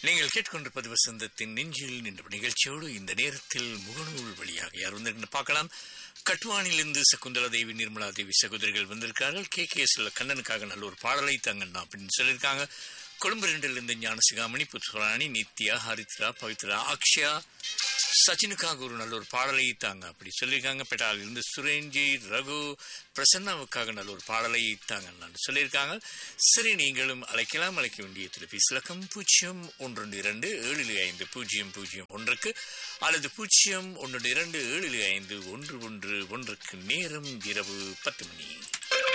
நீங்கள் கேட்டுக்கொண்டிருப்பது வசந்தத்தின் நெஞ்சில் நின்ற நிகழ்ச்சியோடு இந்த நேரத்தில் முகநூல் வழியாக யார் வந்திருக்கின்ற பார்க்கலாம் கட்டுவானிலிருந்து சகுந்தலா தேவி நிர்மலா தேவி சகோதரிகள் வந்திருக்கார்கள் கே கே எஸ் கண்ணனுக்காக நல்ல ஒரு பாடலை தாங்கண்ணா அப்படின்னு சொல்லியிருக்காங்க கொழும்பு ரெண்டிலிருந்து ஞானசிகாமணி புத்ராணி நித்யா ஹரித்ரா பவித்ரா அக்ஷயா சச்சினுக்காக ஒரு நல்ல ஒரு பாடலை தாங்க அப்படி சொல்லியிருக்காங்க பெட்டாலிருந்து சுரேஞ்சி ரகு பிரசன்னாவுக்காக நல்ல ஒரு பாடலை தாங்க சொல்லியிருக்காங்க சரி நீங்களும் அழைக்கலாம் அழைக்க வேண்டிய தொலைபேசி இலக்கம் பூஜ்ஜியம் ஒன்று இரண்டு ஏழு ஐந்து பூஜ்ஜியம் பூஜ்ஜியம் ஒன்றுக்கு அல்லது பூஜ்ஜியம் ஒன்று இரண்டு ஏழு ஐந்து ஒன்று ஒன்று ஒன்றுக்கு நேரம் இரவு பத்து மணி